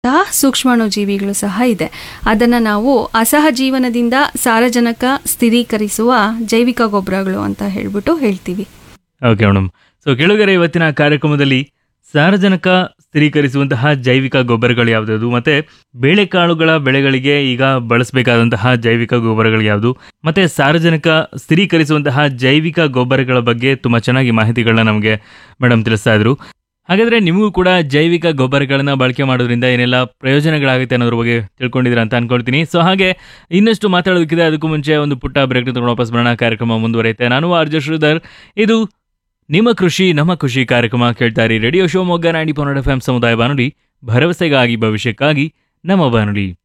ಸೂಕ್ಷ್ಮಾಣು ಜೀವಿಗಳು ಸಹ ಇದೆ ಅದನ್ನು ನಾವು ಅಸಹಜೀವನದಿಂದ ಸಾರಜನಕ ಸ್ಥಿರೀಕರಿಸುವ ಜೈವಿಕ ಗೊಬ್ಬರಗಳು ಅಂತ ಹೇಳ್ಬಿಟ್ಟು ಹೇಳ್ತೀವಿ ಓಕೆ ಮೇಡಮ್ ಸೊ ಕೆಳಗರೆ ಇವತ್ತಿನ ಕಾರ್ಯಕ್ರಮದಲ್ಲಿ ಸಾರಜನಕ ಸ್ಥಿರೀಕರಿಸುವಂತಹ ಜೈವಿಕ ಗೊಬ್ಬರಗಳು ಯಾವ್ದು ಮತ್ತೆ ಬೇಳೆಕಾಳುಗಳ ಬೆಳೆಗಳಿಗೆ ಈಗ ಬಳಸಬೇಕಾದಂತಹ ಜೈವಿಕ ಗೊಬ್ಬರಗಳು ಯಾವುದು ಮತ್ತೆ ಸಾರಜನಕ ಸ್ಥಿರೀಕರಿಸುವಂತಹ ಜೈವಿಕ ಗೊಬ್ಬರಗಳ ಬಗ್ಗೆ ತುಂಬಾ ಚೆನ್ನಾಗಿ ಮಾಹಿತಿಗಳನ್ನ ನಮಗೆ ಮೇಡಮ್ ತಿಳಿಸ್ತಾ ಇದ್ರು ಹಾಗಾದ್ರೆ ನಿಮಗೂ ಕೂಡ ಜೈವಿಕ ಗೊಬ್ಬರಗಳನ್ನ ಬಳಕೆ ಮಾಡೋದ್ರಿಂದ ಏನೆಲ್ಲ ಪ್ರಯೋಜನಗಳಾಗುತ್ತೆ ಅನ್ನೋದ್ರ ಬಗ್ಗೆ ತಿಳ್ಕೊಂಡಿದ್ದೀರಾ ಅಂತ ಅನ್ಕೊಳ್ತೀನಿ ಸೊ ಹಾಗೆ ಇನ್ನಷ್ಟು ಮಾತಾಡೋದಕ್ಕಿದೆ ಅದಕ್ಕೂ ಮುಂಚೆ ಒಂದು ಪುಟ್ಟ ಬ್ರೇಕ್ ತಗೊಂಡು ವಾಪಸ್ ಬರೋಣ ಕಾರ್ಯಕ್ರಮ ಮುಂದುವರಿಯುತ್ತೆ ನಾನು ಆರ್ಜ ಶ್ರೀಧರ್ ಇದು ನಿಮ್ಮ ಕೃಷಿ ನಮ್ಮ ಖುಷಿ ಕಾರ್ಯಕ್ರಮ ಕೇಳ್ತಾರೆ ರೇಡಿಯೋ ಶಿವಮೊಗ್ಗ ನಾಡಿ ಪನ್ನಡ ಎಫ್ ಸಮುದಾಯ ಬಾನುಲಿ ಭರವಸೆಗಾಗಿ ಭವಿಷ್ಯಕ್ಕಾಗಿ ನಮ್ಮ ಬಾನುಲಿ